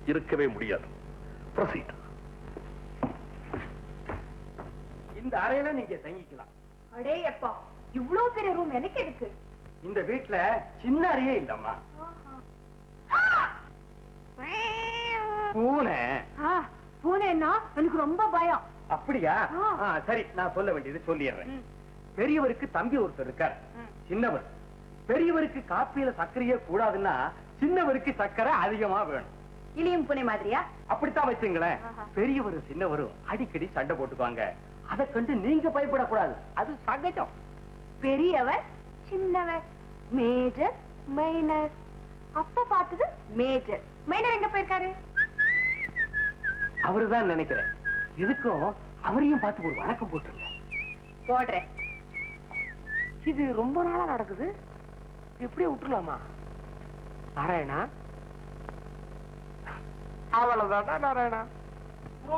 இருக்கவே முடியாது Proceed. இந்த அறையில நீங்க தங்கிக்கலாம் அடே அப்பா இவ்ளோ பெரிய ரூம் எனக்கு எதுக்கு இந்த வீட்டுல சின்ன அறையே இல்லம்மா பூனை ஆ, பூனைன்னா எனக்கு ரொம்ப பயம் அப்படியா ஆ. ஆ, சரி நான் சொல்ல வேண்டியது சொல்லிடுறேன் ம். பெரியவருக்கு தம்பி ஒருத்தர் இருக்கார் ம். சின்னவர் பெரியவருக்கு காப்பியில சர்க்கரையே கூடாதுன்னா சின்னவருக்கு சர்க்கரை அதிகமா வேணும் இலியும் பூனை மாதிரியா அப்படித்தான் வச்சுங்களேன் ஆஹா. பெரியவரும் சின்னவரும் அடிக்கடி சண்டை போட்டுக்குவாங்க அதை கண்டு நீங்க பயப்படக்கூடாது அது சகஜம் பெரியவர் சின்னவர் மேஜர் மைனர் அப்ப பார்த்தது மேஜர் மைனர் எங்க போயிருக்காரு அவருதான் நினைக்கிறேன் இதுக்கும் அவரையும் பார்த்து ஒரு வணக்கம் போட்டுருங்க போடுறேன் இது ரொம்ப நாளா நடக்குது எப்படியே விட்டுலாமா நாராயணா அவ்வளவுதான்டா நாராயணா